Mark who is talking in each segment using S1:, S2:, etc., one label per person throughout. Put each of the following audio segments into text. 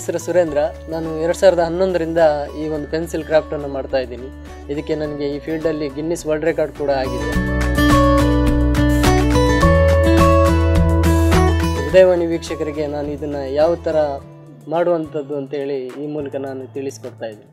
S1: ಹೆಸರು ಸುರೇಂದ್ರ ನಾನು ಎರಡು ಸಾವಿರದ ಹನ್ನೊಂದರಿಂದ ಈ ಒಂದು ಪೆನ್ಸಿಲ್ ಕ್ರಾಫ್ಟನ್ನು ಮಾಡ್ತಾ ಇದ್ದೀನಿ ಇದಕ್ಕೆ ನನಗೆ ಈ ಫೀಲ್ಡಲ್ಲಿ ಗಿನ್ನಿಸ್ ವರ್ಲ್ಡ್ ರೆಕಾರ್ಡ್ ಕೂಡ ಆಗಿದೆ ಉದಯವಾಣಿ ವೀಕ್ಷಕರಿಗೆ ನಾನು ಇದನ್ನು ಯಾವ ಥರ ಮಾಡುವಂಥದ್ದು ಅಂತೇಳಿ ಈ ಮೂಲಕ ನಾನು ತಿಳಿಸ್ಕೊಡ್ತಾ ಇದ್ದೀನಿ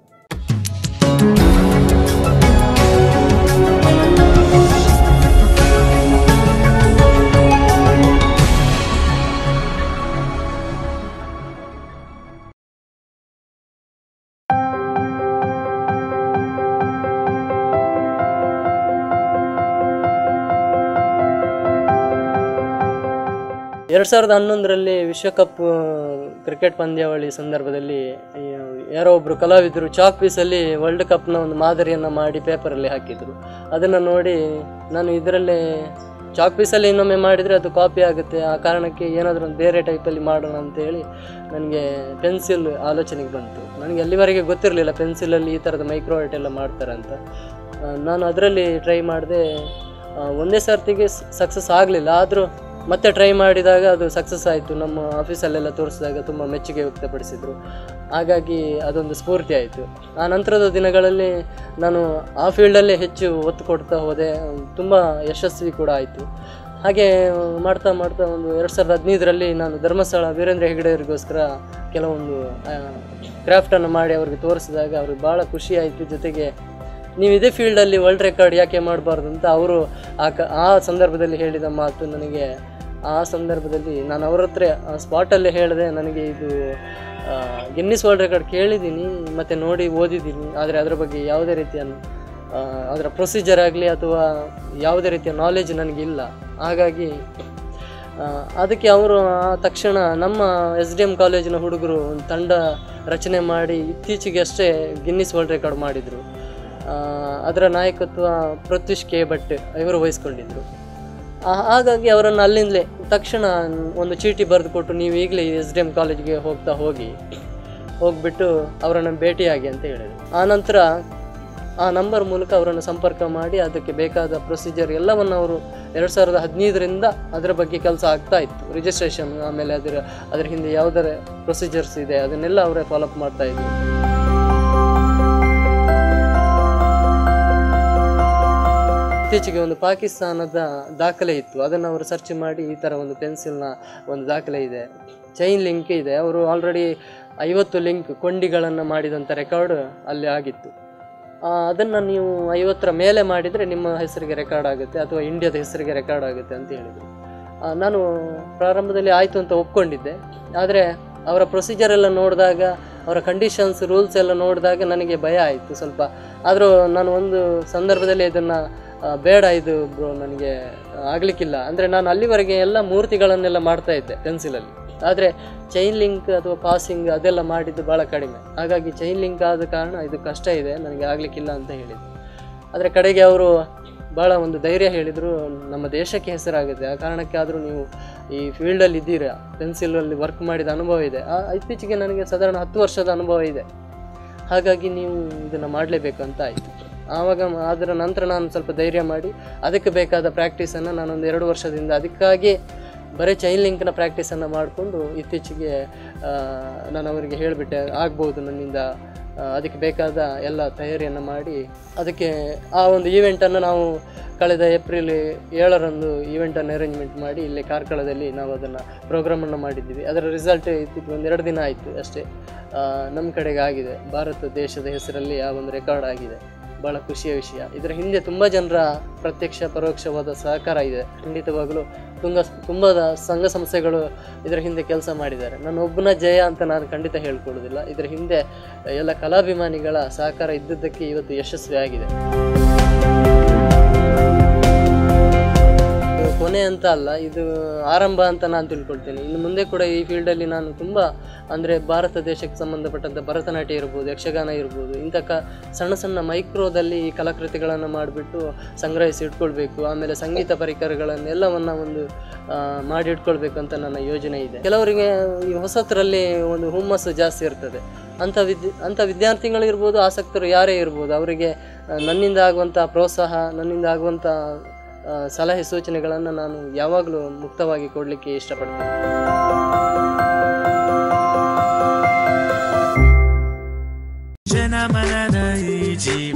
S1: ಎರಡು ಸಾವಿರದ ಹನ್ನೊಂದರಲ್ಲಿ ವಿಶ್ವಕಪ್ ಕ್ರಿಕೆಟ್ ಪಂದ್ಯಾವಳಿ ಸಂದರ್ಭದಲ್ಲಿ ಈ ಯಾರೋ ಒಬ್ಬರು ಕಲಾವಿದರು ಚಾಕ್ ಪೀಸಲ್ಲಿ ವರ್ಲ್ಡ್ ಕಪ್ನ ಒಂದು ಮಾದರಿಯನ್ನು ಮಾಡಿ ಪೇಪರಲ್ಲಿ ಹಾಕಿದರು ಅದನ್ನು ನೋಡಿ ನಾನು ಇದರಲ್ಲೇ ಚಾಕ್ ಪೀಸಲ್ಲಿ ಇನ್ನೊಮ್ಮೆ ಮಾಡಿದರೆ ಅದು ಕಾಪಿ ಆಗುತ್ತೆ ಆ ಕಾರಣಕ್ಕೆ ಏನಾದರೂ ಒಂದು ಬೇರೆ ಟೈಪಲ್ಲಿ ಮಾಡೋಣ ಅಂತೇಳಿ ನನಗೆ ಪೆನ್ಸಿಲ್ ಆಲೋಚನೆಗೆ ಬಂತು ನನಗೆ ಅಲ್ಲಿವರೆಗೆ ಗೊತ್ತಿರಲಿಲ್ಲ ಪೆನ್ಸಿಲಲ್ಲಿ ಈ ಥರದ ಮೈಕ್ರೋ ಆರ್ಟ್ ಎಲ್ಲ ಮಾಡ್ತಾರೆ ಅಂತ ಆ, ನಾನು ಅದರಲ್ಲಿ ಟ್ರೈ ಮಾಡಿದೆ ಒಂದೇ ಸರ್ತಿಗೆ ಸಕ್ಸಸ್ ಆಗಲಿಲ್ಲ ಆದರೂ ಮತ್ತೆ ಟ್ರೈ ಮಾಡಿದಾಗ ಅದು ಸಕ್ಸಸ್ ಆಯಿತು ನಮ್ಮ ಆಫೀಸಲ್ಲೆಲ್ಲ ತೋರಿಸಿದಾಗ ತುಂಬ ಮೆಚ್ಚುಗೆ ವ್ಯಕ್ತಪಡಿಸಿದರು ಹಾಗಾಗಿ ಅದೊಂದು ಸ್ಫೂರ್ತಿ ಆಯಿತು ಆ ನಂತರದ ದಿನಗಳಲ್ಲಿ ನಾನು ಆ ಫೀಲ್ಡಲ್ಲೇ ಹೆಚ್ಚು ಒತ್ತು ಕೊಡ್ತಾ ಹೋದೆ ತುಂಬ ಯಶಸ್ವಿ ಕೂಡ ಆಯಿತು ಹಾಗೆ ಮಾಡ್ತಾ ಮಾಡ್ತಾ ಒಂದು ಎರಡು ಸಾವಿರದ ಹದಿನೈದರಲ್ಲಿ ನಾನು ಧರ್ಮಸ್ಥಳ ವೀರೇಂದ್ರ ಹೆಗಡೆಯವರಿಗೋಸ್ಕರ ಕೆಲವೊಂದು ಕ್ರಾಫ್ಟನ್ನು ಮಾಡಿ ಅವ್ರಿಗೆ ತೋರಿಸಿದಾಗ ಅವ್ರಿಗೆ ಭಾಳ ಖುಷಿ ಆಯಿತು ಜೊತೆಗೆ ನೀವು ಇದೇ ಫೀಲ್ಡಲ್ಲಿ ವರ್ಲ್ಡ್ ರೆಕಾರ್ಡ್ ಯಾಕೆ ಮಾಡಬಾರ್ದು ಅಂತ ಅವರು ಆ ಕ ಆ ಸಂದರ್ಭದಲ್ಲಿ ಹೇಳಿದ ಮಾತು ನನಗೆ ಆ ಸಂದರ್ಭದಲ್ಲಿ ನಾನು ಅವ್ರ ಹತ್ರ ಸ್ಪಾಟಲ್ಲೇ ಹೇಳಿದೆ ನನಗೆ ಇದು ಗಿನ್ನಿಸ್ ವರ್ಲ್ಡ್ ರೆಕಾರ್ಡ್ ಕೇಳಿದ್ದೀನಿ ಮತ್ತು ನೋಡಿ ಓದಿದ್ದೀನಿ ಆದರೆ ಅದರ ಬಗ್ಗೆ ಯಾವುದೇ ರೀತಿಯ ಆ, ಅದರ ಪ್ರೊಸೀಜರ್ ಆಗಲಿ ಅಥವಾ ಯಾವುದೇ ರೀತಿಯ ನಾಲೆಜ್ ನನಗಿಲ್ಲ ಹಾಗಾಗಿ ಆ, ಅದಕ್ಕೆ ಅವರು ಆ ತಕ್ಷಣ ನಮ್ಮ ಎಸ್ ಡಿ ಎಮ್ ಕಾಲೇಜಿನ ಹುಡುಗರು ಒಂದು ತಂಡ ರಚನೆ ಮಾಡಿ ಇತ್ತೀಚೆಗೆ ಅಷ್ಟೇ ಗಿನ್ನಿಸ್ ವರ್ಲ್ಡ್ ರೆಕಾರ್ಡ್ ಮಾಡಿದರು ಅದರ ನಾಯಕತ್ವ ಪ್ರತ್ಯುಷ್ ಕೆ ಭಟ್ ಇವರು ವಹಿಸ್ಕೊಂಡಿದ್ರು ಆ, ಹಾಗಾಗಿ ಅವರನ್ನು ಅಲ್ಲಿಂದಲೇ ತಕ್ಷಣ ಒಂದು ಚೀಟಿ ಬರೆದು ಕೊಟ್ಟು ನೀವು ಈಗಲೇ ಎಸ್ ಡಿ ಎಮ್ ಕಾಲೇಜ್ಗೆ ಹೋಗ್ತಾ ಹೋಗಿ ಹೋಗ್ಬಿಟ್ಟು ಅವರನ್ನು ಭೇಟಿಯಾಗಿ ಅಂತ ಹೇಳಿದರು ಆ ನಂತರ ಆ ನಂಬರ್ ಮೂಲಕ ಅವರನ್ನು ಸಂಪರ್ಕ ಮಾಡಿ ಅದಕ್ಕೆ ಬೇಕಾದ ಪ್ರೊಸೀಜರ್ ಎಲ್ಲವನ್ನು ಅವರು ಎರಡು ಸಾವಿರದ ಹದಿನೈದರಿಂದ ಅದರ ಬಗ್ಗೆ ಕೆಲಸ ಆಗ್ತಾ ಇತ್ತು ರಿಜಿಸ್ಟ್ರೇಷನ್ ಆಮೇಲೆ ಅದರ ಅದರ ಹಿಂದೆ ಯಾವುದರ ಪ್ರೊಸೀಜರ್ಸ್ ಇದೆ ಅದನ್ನೆಲ್ಲ ಅವರೇ ಫಾಲೋಅಪ್ ಮಾಡ್ತಾ ಇದ್ರು ಇತ್ತೀಚೆಗೆ ಒಂದು ಪಾಕಿಸ್ತಾನದ ದಾಖಲೆ ಇತ್ತು ಅದನ್ನು ಅವರು ಸರ್ಚ್ ಮಾಡಿ ಈ ಥರ ಒಂದು ಪೆನ್ಸಿಲ್ನ ಒಂದು ದಾಖಲೆ ಇದೆ ಚೈನ್ ಲಿಂಕ್ ಇದೆ ಅವರು ಆಲ್ರೆಡಿ ಐವತ್ತು ಲಿಂಕ್ ಕೊಂಡಿಗಳನ್ನು ಮಾಡಿದಂಥ ರೆಕಾರ್ಡ್ ಅಲ್ಲಿ ಆಗಿತ್ತು ಅದನ್ನು ನೀವು ಐವತ್ತರ ಮೇಲೆ ಮಾಡಿದರೆ ನಿಮ್ಮ ಹೆಸರಿಗೆ ರೆಕಾರ್ಡ್ ಆಗುತ್ತೆ ಅಥವಾ ಇಂಡಿಯಾದ ಹೆಸರಿಗೆ ರೆಕಾರ್ಡ್ ಆಗುತ್ತೆ ಅಂತ ಹೇಳಿದರು ಆ, ನಾನು ಪ್ರಾರಂಭದಲ್ಲಿ ಆಯಿತು ಅಂತ ಒಪ್ಕೊಂಡಿದ್ದೆ ಆದರೆ ಅವರ ಪ್ರೊಸೀಜರ್ ಎಲ್ಲ ನೋಡಿದಾಗ ಅವರ ಕಂಡೀಷನ್ಸ್ ರೂಲ್ಸ್ ಎಲ್ಲ ನೋಡಿದಾಗ ನನಗೆ ಭಯ ಆಯಿತು ಸ್ವಲ್ಪ ಆದರೂ ನಾನು ಒಂದು ಸಂದರ್ಭದಲ್ಲಿ ಇದನ್ನು ಬೇಡ ಇದು ಬ್ರೋ ನನಗೆ ಆಗಲಿಕ್ಕಿಲ್ಲ ಅಂದರೆ ನಾನು ಅಲ್ಲಿವರೆಗೆ ಎಲ್ಲ ಮೂರ್ತಿಗಳನ್ನೆಲ್ಲ ಮಾಡ್ತಾ ಇದ್ದೆ ಪೆನ್ಸಿಲಲ್ಲಿ ಆದರೆ ಚೈನ್ ಲಿಂಕ್ ಅಥವಾ ಪಾಸಿಂಗ್ ಅದೆಲ್ಲ ಮಾಡಿದ್ದು ಭಾಳ ಕಡಿಮೆ ಹಾಗಾಗಿ ಚೈನ್ ಲಿಂಕ್ ಆದ ಕಾರಣ ಇದು ಕಷ್ಟ ಇದೆ ನನಗೆ ಆಗಲಿಕ್ಕಿಲ್ಲ ಅಂತ ಹೇಳಿದ್ದು ಆದರೆ ಕಡೆಗೆ ಅವರು ಭಾಳ ಒಂದು ಧೈರ್ಯ ಹೇಳಿದರು ನಮ್ಮ ದೇಶಕ್ಕೆ ಹೆಸರಾಗುತ್ತೆ ಆ ಕಾರಣಕ್ಕಾದರೂ ನೀವು ಈ ಫೀಲ್ಡಲ್ಲಿ ಇದ್ದೀರಾ ಪೆನ್ಸಿಲಲ್ಲಿ ವರ್ಕ್ ಮಾಡಿದ ಅನುಭವ ಇದೆ ಆ ಇತ್ತೀಚೆಗೆ ನನಗೆ ಸಾಧಾರಣ ಹತ್ತು ವರ್ಷದ ಅನುಭವ ಇದೆ ಹಾಗಾಗಿ ನೀವು ಇದನ್ನು ಮಾಡಲೇಬೇಕು ಅಂತ ಆಯಿತು ಆವಾಗ ಮ- ಅದರ ನಂತರ ನಾನು ಸ್ವಲ್ಪ ಧೈರ್ಯ ಮಾಡಿ ಅದಕ್ಕೆ ಬೇಕಾದ ಪ್ರಾಕ್ಟೀಸನ್ನು ನಾನೊಂದು ಎರಡು ವರ್ಷದಿಂದ ಅದಕ್ಕಾಗಿ ಬರೀ ಚೈನ್ ಲಿಂಕ್ನ ಪ್ರಾಕ್ಟೀಸನ್ನು ಮಾಡಿಕೊಂಡು ಇತ್ತೀಚೆಗೆ ಆ, ನಾನು ಅವರಿಗೆ ಹೇಳಿಬಿಟ್ಟೆ ಆಗ್ಬೋದು ನನ್ನಿಂದ ಆ, ಅದಕ್ಕೆ ಬೇಕಾದ ಎಲ್ಲ ತಯಾರಿಯನ್ನು ಮಾಡಿ ಅದಕ್ಕೆ ಆ ಒಂದು ಈವೆಂಟನ್ನು ನಾವು ಕಳೆದ ಏಪ್ರಿಲ್ ಏಳರಂದು ಈವೆಂಟನ್ನು ಅರೇಂಜ್ಮೆಂಟ್ ಮಾಡಿ ಇಲ್ಲಿ ಕಾರ್ಕಳದಲ್ಲಿ ನಾವು ಅದನ್ನು ಪ್ರೋಗ್ರಾಮನ್ನು ಮಾಡಿದ್ದೀವಿ ಅದರ ರಿಸಲ್ಟ್ ಇತ್ತಿಗೆ ಒಂದು ಎರಡು ದಿನ ಆಯಿತು ಅಷ್ಟೇ ಆ, ನಮ್ಮ ಕಡೆಗೆ ಆಗಿದೆ ಭಾರತ ದೇಶದ ಹೆಸರಲ್ಲಿ ಆ ಒಂದು ರೆಕಾರ್ಡ್ ಆಗಿದೆ ಭಾಳ ಖುಷಿಯ ವಿಷಯ ಇದರ ಹಿಂದೆ ತುಂಬ ಜನರ ಪ್ರತ್ಯಕ್ಷ ಪರೋಕ್ಷವಾದ ಸಹಕಾರ ಇದೆ ಖಂಡಿತವಾಗಲೂ ತುಂಬ ತುಂಬ ಸಂಘ ಸಂಸ್ಥೆಗಳು ಇದರ ಹಿಂದೆ ಕೆಲಸ ಮಾಡಿದ್ದಾರೆ ನನ್ನ ಒಬ್ಬನ ಜಯ ಅಂತ ನಾನು ಖಂಡಿತ ಹೇಳ್ಕೊಳ್ಳೋದಿಲ್ಲ ಇದರ ಹಿಂದೆ ಎಲ್ಲ ಕಲಾಭಿಮಾನಿಗಳ ಸಹಕಾರ ಇದ್ದದ್ದಕ್ಕೆ ಇವತ್ತು ಯಶಸ್ವಿ ಆಗಿದೆ ಇದು ಕೊನೆ ಅಂತ ಅಲ್ಲ ಇದು ಆರಂಭ ಅಂತ ನಾನು ತಿಳ್ಕೊಳ್ತೇನೆ ಇನ್ನು ಮುಂದೆ ಕೂಡ ಈ ಫೀಲ್ಡಲ್ಲಿ ನಾನು ತುಂಬ ಅಂದರೆ ಭಾರತ ದೇಶಕ್ಕೆ ಸಂಬಂಧಪಟ್ಟಂಥ ಭರತನಾಟ್ಯ ಇರ್ಬೋದು ಯಕ್ಷಗಾನ ಇರ್ಬೋದು ಇಂಥ ಕ ಸಣ್ಣ ಸಣ್ಣ ಮೈಕ್ರೋದಲ್ಲಿ ಈ ಕಲಾಕೃತಿಗಳನ್ನು ಮಾಡಿಬಿಟ್ಟು ಸಂಗ್ರಹಿಸಿ ಇಟ್ಕೊಳ್ಬೇಕು ಆಮೇಲೆ ಸಂಗೀತ ಪರಿಕರಗಳನ್ನೆಲ್ಲವನ್ನು ಒಂದು ಆ, ಮಾಡಿ ಇಟ್ಕೊಳ್ಬೇಕು ಅಂತ ನನ್ನ ಯೋಜನೆ ಇದೆ ಕೆಲವರಿಗೆ ಈ ಹೊಸತರಲ್ಲಿ ಒಂದು ಹುಮ್ಮಸ್ಸು ಜಾಸ್ತಿ ಇರ್ತದೆ ಅಂಥ ವಿದ್ಯ ಅಂಥ ವಿದ್ಯಾರ್ಥಿಗಳಿರ್ಬೋದು ಆಸಕ್ತರು ಯಾರೇ ಇರ್ಬೋದು ಅವರಿಗೆ ಆ, ನನ್ನಿಂದ ಆಗುವಂಥ ಪ್ರೋತ್ಸಾಹ ನನ್ನಿಂದ ಆಗುವಂಥ ಆ, ಸಲಹೆ ಸೂಚನೆಗಳನ್ನು ನಾನು ಯಾವಾಗಲೂ ಮುಕ್ತವಾಗಿ ಕೊಡಲಿಕ್ಕೆ ಇಷ್ಟಪಡ್ತೇನೆ
S2: ಮನದ ಈ ಜೀವ